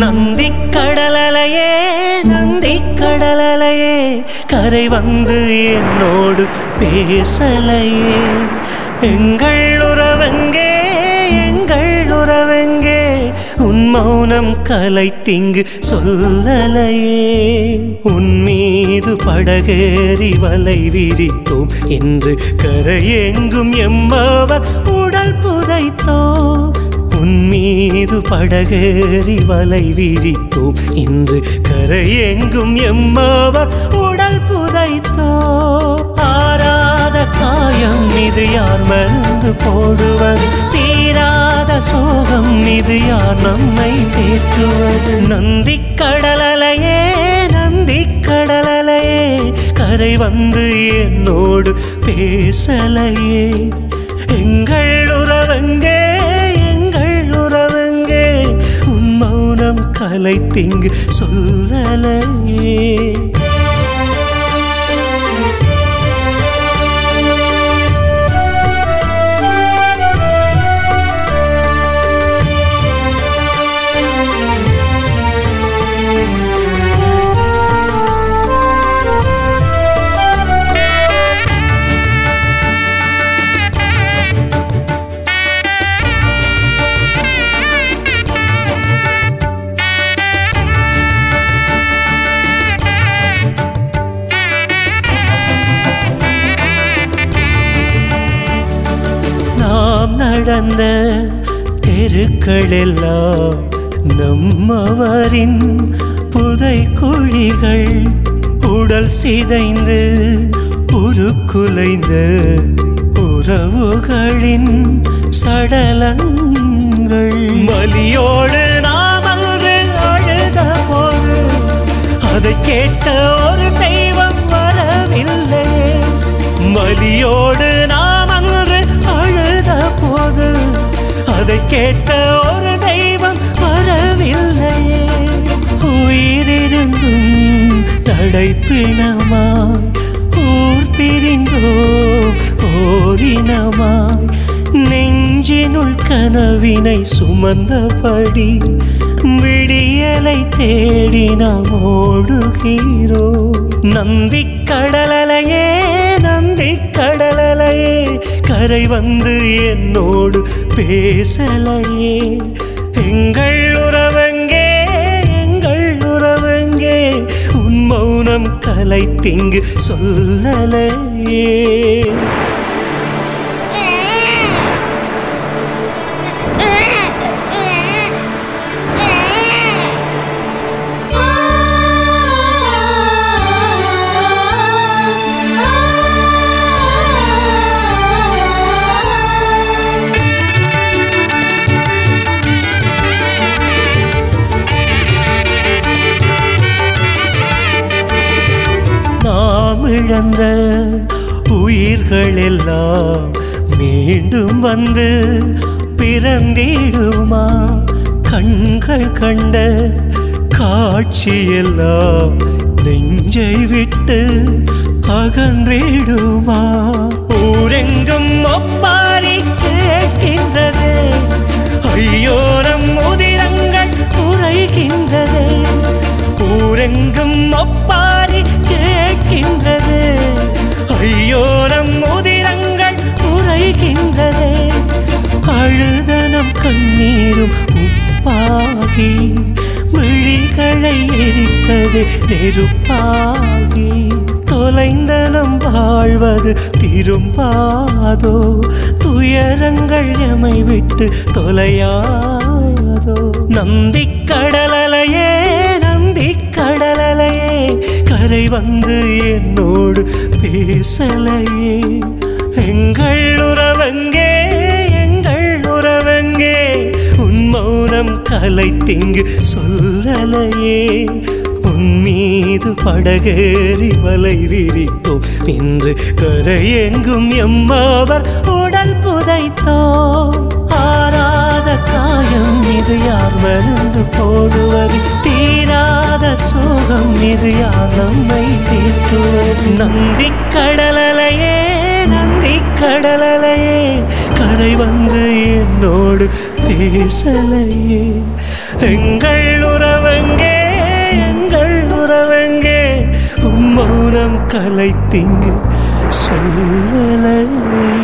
நந்தி கடலலையே நந்தி கடலலையே கரை வந்து என்னோடு பேசலையே எங்கள் உறவெங்கே எங்கள் உறவெங்கே உன் மௌனம் கலைத்திங்கு சொல்லலையே உன் மீது படகேறி வலை விரித்தோம் என்று கரையெங்கும் எம்மவர் உடல் புதைத்தோம் உன் மீது படகேறி வலை விரித்தோம் இன்று கரையெங்கும் எம்மவர் உடல் புதைத்தோ ஆறாத காயம் இது யார் மருந்து போடுவது தீராத சோகம் இது யார் நம்மை தேற்றுவது நந்தி கடலலையே நந்தி கடலலையே கரை வந்து என்னோடு பேசலையே எங்கள் உறவெங்கே எங்கள் உறவெங்கே உன் மௌனம் கலைத்திங்கு சொல்லலையே நாம் நடந்த தெருக்களெல்லாம் நம்மவரின் புதை குழிகள் உடல் சிதைந்து உருக்குலைந்த உறவுகளின் சடலங்கள் மலியோடு நாம் அன்று அழுத போது அதை கேட்க ஒரு தெய்வம் வரவில்லை மலியோடு நாம் அன்று அழுத போது அதை கேட்க ஒரு தெய்வம் வரவில்லையே உயிரிருந்தும் நடைப்பிணமாய் ஊர் பிரிந்தோ ஓரினமாய் நெஞ்சினுள் கனவினை சுமந்தபடி விடியலை தேடி நாம் ஓடுகிறோ நந்தி கடலலையே நந்தி கடலலையே கரை வந்து என்னோடு பேசலையே எங்கள் உறவெங்கே எங்கள் உறவெங்கே உன் மௌனம் கலைத்திங்கு சொல்லலையே நாம் இழந்த உயிர்கள் எல்லாம் மீண்டும் வந்து பிறந்திடுமா கண்கள் கண்ட காட்சியெல்லாம் நெஞ்சை விட்டு அகன்றிடுமா ஊரெங்கும் ஒப்பாரி கேட்கின்றதே ஐயோரம் உதிரங்கள் உரைகின்றதே ஊரெங்கும் ஒப்பாரி கேட்கின்றது ஐயோரம் உதிரங்கள் உரைகின்றதே அழுதனம் கண்ணீரும் உப்பாகி விழிகளை எரித்தது நெருப்பாகி தொலைந்தனம் வாழ்வது திரும்பாதோ துயரங்கள் எமை விட்டு தொலையாதோ நந்தி கடலலையே நந்தி கடலலையே கரை வந்து என்னோடு பேசலையே எங்கள் உறவெங்கே எங்கள் உறவெங்கே உன் மௌனம் கலைத்திங்கு சொல்லலையே உன் மீது படகேறி வலை விரித்தோம் இன்று கரையெங்கும் எம்மாவர் உடல் புதைத்தோ ஆறாத காயம் இது யார் மருந்து போடுவது தீராத சோகம் இது யார் நம்மை தேற்றுவது நந்தி கடலலையே நந்தி கடலலையே கரை வந்து என்னோடு பேசலையே எங்கள் உறவு மௌனம் கலைத்திங்கு சொல்லலையே